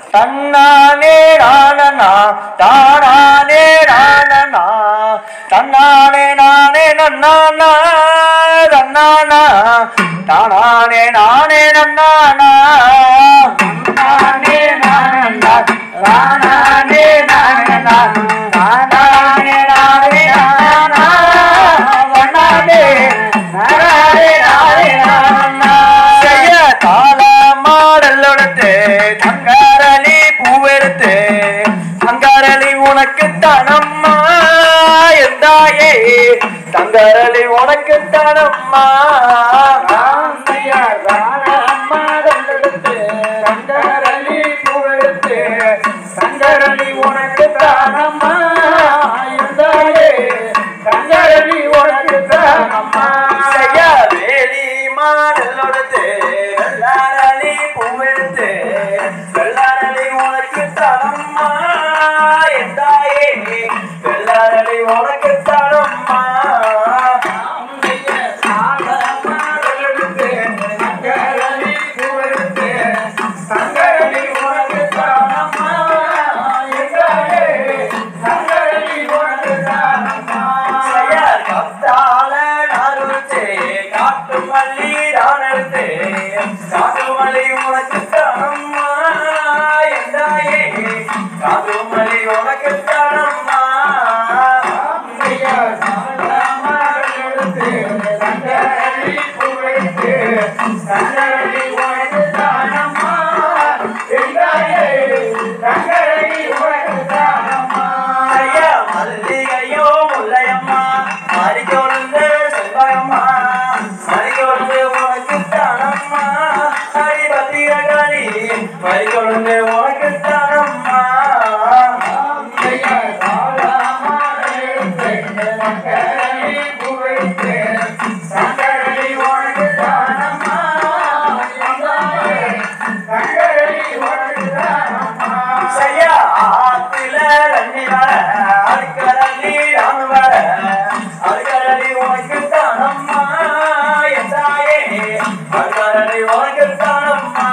தன்னானே நானனா தானானே நானனா தன்னானே நானே நன்னானா தன்னானா தானானே நானே நன்னானா தானே நானனா தானானே நானனா தானானே நானே நானா வண்ணானே நானே நானே நானா செய்ய தாள மாடலோடத்து தங்காரலி பூவெடுத்து தங்காரலி உனக்கு தனம்மா எந்தாயே தங்காரலி உனக்கு தனம்மா சங்கரலி உனக்கு தானம்மா இருந்தாயே சங்கரலி உனக்கு தானம்மா செய்ய வேலி மாடலோடத்து வெள்ளாரலி பூவெடுத்து வெள்ளாரலி உனக்கு தனம்மா எந்தாயே வெள்ளாரலி உனக்கு தனம்மா செயல் கத்தால நாருச்சே காட்டு மல்லி தானடுத்தே காட்டு மல்லி உனக்கு தானம்மா எந்தாயே காட்டு மல்லி உனக்கு தானம்மா ஐயா மல்லிகையோ முல்லையம்மா மறிக்கொழுந்து செல்வகம்மா மறிக்கொழுந்து உனக்கு தானம்மா ஹரிபத்திரகாளி மறிக்கொழுந்து உனக்கு தானம்மா செய்யா ஆத்துல தண்ணி வர அழுக்கடலி ராம வர அழுக்கடலி உனக்கு தானம்மா எந்தாயே அழுக்கடலி உனக்கு தானம்மா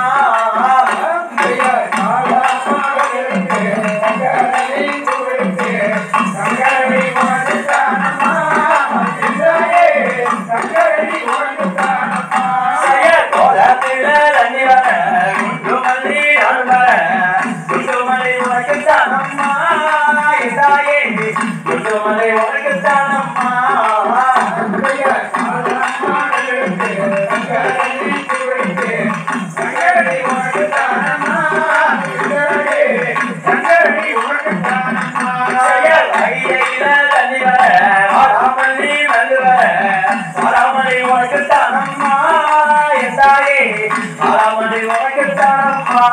செய்ய கோலத்துல தண்ணி வர குண்டு மல்லி ராம வர குண்டு மல்லி உனக்கு தானம்மா எந்தாயே குண்டு மல்லி உனக்கு தானம்மா செயல் கையில தண்ணி வர வாராமல்லி வந்து வர வாராமல்லி உனக்கு தானம்மா எந்தாயே வாராமல்லி உனக்கு தானம்மா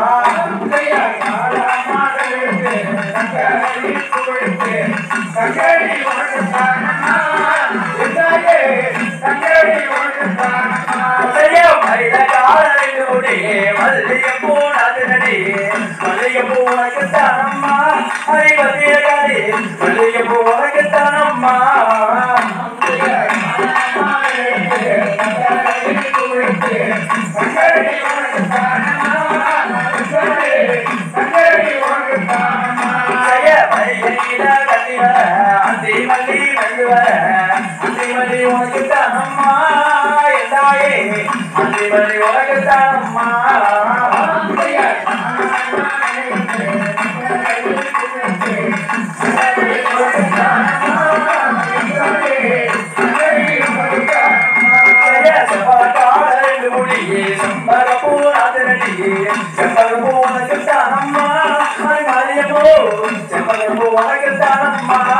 செய்ய மயில காலையில் முடி மல்லிகைப்பூ நடுநடி மல்லிகைப்பூ உனக்கு தானம்மா அறிவதியகாரி மல்லிகைப்பூ உனக்கு தானம்மா செய்ய மயில கண்ணி வர அந்தி மல்லி வந்து வர அந்தி மல்லி உனக்கு தானம்மா எந்தாயே அந்தி மல்லி உனக்கு தானம்மா செய்ய செவ்வகால முடி செம்பகப்பூ நாதனடி செம்பகப்பூ உனக்கு தானம்மா மரியப்பூ செம்பகப்பூ உனக்கு தானம்மா